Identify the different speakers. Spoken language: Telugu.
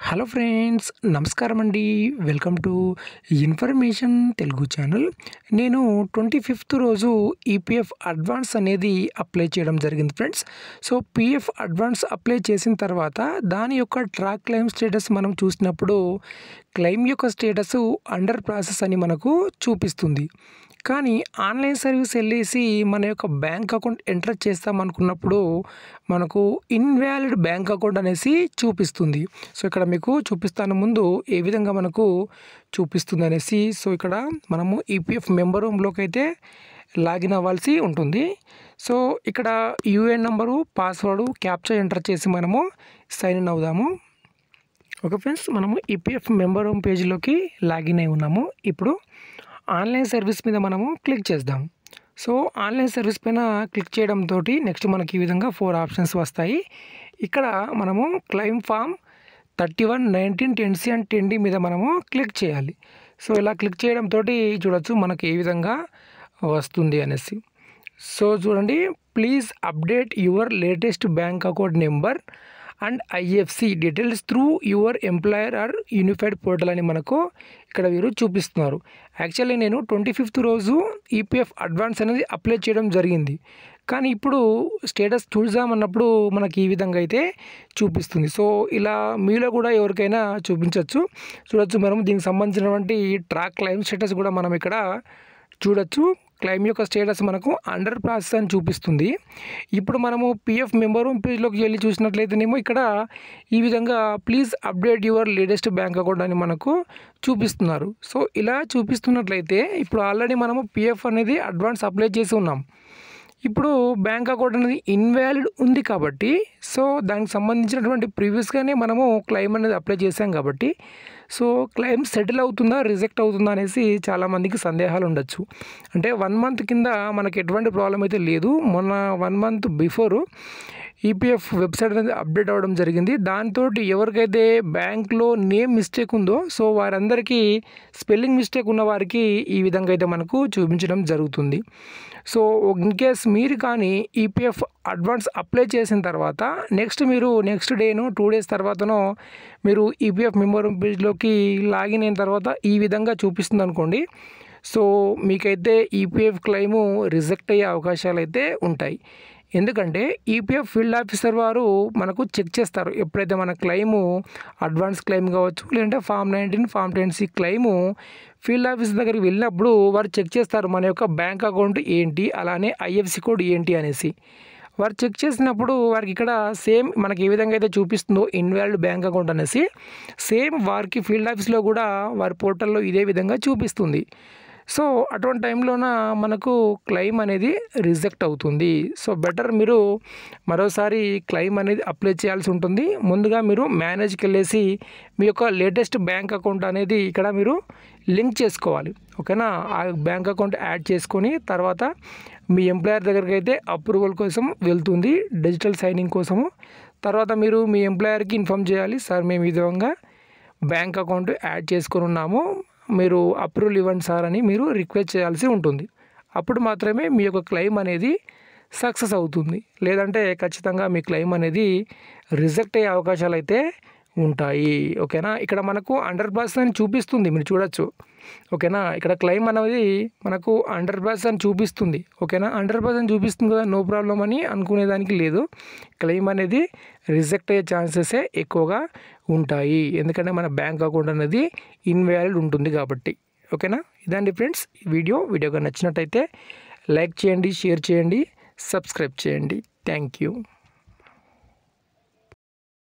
Speaker 1: హలో ఫ్రెండ్స్ నమస్కారం అండి welcome to information Telugu channel నేను ట్వంటీ ఫిఫ్త్ రోజు ఈపీఎఫ్ అడ్వాన్స్ అనేది అప్లై చేయడం జరిగింది friends so PF advance apply చేసిన తర్వాత దాని యొక్క ట్రాక్ క్లెయిమ్ స్టేటస్ మనం చూసినప్పుడు క్లెయిమ్ యొక్క స్టేటస్ అండర్ ప్రాసెస్ అని మనకు చూపిస్తుంది కానీ ఆన్లైన్ సర్వీస్ వెళ్ళేసి మన యొక్క బ్యాంక్ అకౌంట్ ఎంటర్ చేస్తాం అనుకున్నప్పుడు మనకు ఇన్వాలిడ్ బ్యాంక్ అకౌంట్ అనేసి చూపిస్తుంది సో ఇక్కడ మీకు చూపిస్తాను ముందు ఏ విధంగా మనకు చూపిస్తుంది అనేసి సో ఇక్కడ మనము ఈపీఎఫ్ మెంబర్ రూమ్లోకి అయితే లాగిన్ అవ్వాల్సి ఉంటుంది సో ఇక్కడ UAN number password captcha enter చేసి మనము సైన్ ఇన్ అవుదాము ఓకే ఫ్రెండ్స్ మనము ఈపీఎఫ్ మెంబర్ రూమ్ పేజీలోకి లాగిన్ అయి ఉన్నాము ఇప్పుడు ఆన్లైన్ సర్వీస్ మీద మనము క్లిక్ చేద్దాం సో ఆన్లైన్ సర్వీస్ పైన క్లిక్ చేయడంతో నెక్స్ట్ మనకి ఈ విధంగా ఫోర్ ఆప్షన్స్ వస్తాయి ఇక్కడ మనము claim form thirty one nineteen ten C and ten మీద మనము క్లిక్ చేయాలి సో ఇలా క్లిక్ చేయడంతో చూడొచ్చు మనకి ఏ విధంగా వస్తుంది అనేసి సో చూడండి please update your latest bank account number and IFSC details through your employer or unified portal అని మనకు ఇక్కడ వీరు చూపిస్తున్నారు యాక్చువల్లీ నేను ట్వంటీ ఫిఫ్త్ రోజు ఈపీఎఫ్ అడ్వాన్స్ అనేది అప్లై చేయడం జరిగింది కానీ ఇప్పుడు స్టేటస్ చూద్దామన్నప్పుడు మనకి ఈ విధంగా అయితే చూపిస్తుంది సో ఇలా మీలో కూడా ఎవరికైనా చూపించవచ్చు చూడొచ్చు మనం దీనికి సంబంధించినటువంటి ట్రాక్ క్లైమ్ స్టేటస్ కూడా మనం ఇక్కడ చూడొచ్చు క్లైమ్ యొక్క స్టేటస్ మనకు అండర్ ప్రాసెస్ అని చూపిస్తుంది ఇప్పుడు మనము పిఎఫ్ మెంబర్ పేజ్లోకి వెళ్ళి చూసినట్లయితేనేమో ఇక్కడ ఈ విధంగా please update your latest bank account అని మనకు చూపిస్తున్నారు సో ఇలా చూపిస్తున్నట్లయితే ఇప్పుడు ఆల్రెడీ మనము పిఎఫ్ అనేది అడ్వాన్స్ అప్లై చేసి ఉన్నాం ఇప్పుడు బ్యాంక్ అకౌంట్ అనేది ఇన్వాలిడ్ ఉంది కాబట్టి సో దానికి సంబంధించినటువంటి ప్రీవియస్గానే మనము క్లెయిమ్ అనేది అప్లై చేసాం కాబట్టి సో క్లెయిమ్ సెటిల్ అవుతుందా రిజెక్ట్ అవుతుందా అనేసి చాలామందికి సందేహాలు ఉండొచ్చు అంటే వన్ మంత్ కింద మనకి ఎటువంటి ప్రాబ్లం అయితే లేదు మొన్న one month before EPF website అనేది అప్డేట్ అవ్వడం జరిగింది దాంతో ఎవరికైతే బ్యాంక్లో నేమ్ మిస్టేక్ ఉందో సో వారందరికీ స్పెల్లింగ్ మిస్టేక్ ఉన్న వారికి ఈ విధంగా అయితే మనకు చూపించడం జరుగుతుంది సో ఇన్ కేస్ మీరు కానీ ఈపీఎఫ్ అడ్వాన్స్ అప్లై చేసిన తర్వాత నెక్స్ట్ మీరు నెక్స్ట్ డేను టూ డేస్ తర్వాతనో మీరు ఈపీఎఫ్ మెంబర్ పేజ్లోకి లాగిన్ అయిన తర్వాత ఈ విధంగా చూపిస్తుంది అనుకోండి సో మీకైతే ఈపీఎఫ్ క్లెయిము రిజెక్ట్ అయ్యే అవకాశాలు అయితే ఉంటాయి ఎందుకంటే ఈపీఎఫ్ ఫీల్డ్ ఆఫీసర్ వారు మనకు చెక్ చేస్తారు ఎప్పుడైతే మన క్లెయిము అడ్వాన్స్ క్లెయిమ్ కావచ్చు లేదంటే form nineteen form ten C claim field office దగ్గరికి వెళ్ళినప్పుడు వారు చెక్ చేస్తారు మన యొక్క బ్యాంక్ అకౌంట్ ఏంటి అలానే ఐఎఫ్సి కోడ్ ఏంటి అనేసి వారు చెక్ చేసినప్పుడు వారికి ఇక్కడ సేమ్ మనకి ఏ విధంగా అయితే చూపిస్తుందో ఇన్వాల్డ్ బ్యాంక్ అకౌంట్ అనేసి సేమ్ వారికి ఫీల్డ్ ఆఫీస్లో కూడా వారి పోర్టల్లో ఇదే విధంగా చూపిస్తుంది సో అటువంటి టైంలోన మనకు క్లెయిమ్ అనేది రిజెక్ట్ అవుతుంది సో బెటర్ మీరు మరోసారి క్లెయిమ్ అనేది అప్లై చేయాల్సి ఉంటుంది ముందుగా మీరు మేనేజ్కి వెళ్ళేసి మీ యొక్క లేటెస్ట్ బ్యాంక్ అకౌంట్ అనేది ఇక్కడ మీరు లింక్ చేసుకోవాలి ఓకేనా ఆ బ్యాంక్ అకౌంట్ యాడ్ చేసుకొని తర్వాత మీ ఎంప్లాయర్ దగ్గరికి అయితే అప్రూవల్ కోసం వెళ్తుంది డిజిటల్ సైనింగ్ కోసము తర్వాత మీరు మీ ఎంప్లాయర్కి ఇన్ఫామ్ చేయాలి సార్ మేము ఈ విధంగా బ్యాంక్ అకౌంట్ యాడ్ చేసుకొని ఉన్నాము మీరు అప్రూవల్ ఇవ్వండి సార్ అని మీరు రిక్వెస్ట్ చేయాల్సి ఉంటుంది అప్పుడు మాత్రమే మీ యొక్క క్లెయిమ్ అనేది సక్సెస్ అవుతుంది లేదంటే ఖచ్చితంగా మీ క్లెయిమ్ అనేది రిజెక్ట్ అయ్యే అవకాశాలు అయితే ఉంటాయి ఓకేనా ఇక్కడ మనకు అండర్ పాస్ అని చూపిస్తుంది మీరు చూడొచ్చు ఓకేనా ఇక్కడ క్లెయిమ్ అనేది మనకు అండర్ పాస్ అని చూపిస్తుంది ఓకేనా అండర్ పాస్ అని చూపిస్తుంది కదా నో ప్రాబ్లం అని అనుకునేదానికి లేదు క్లెయిమ్ అనేది రిజెక్ట్ అయ్యే ఛాన్సెసే ఎక్కువగా ఉంటాయి ఎందుకంటే మన బ్యాంక్ అకౌంట్ అనేది ఇన్వాలిడ్ ఉంటుంది కాబట్టి ఓకేనా ఇదండి ఫ్రెండ్స్ వీడియో వీడియోగా నచ్చినట్టయితే లైక్ చేయండి షేర్ చేయండి సబ్స్క్రైబ్ చేయండి థ్యాంక్ యూ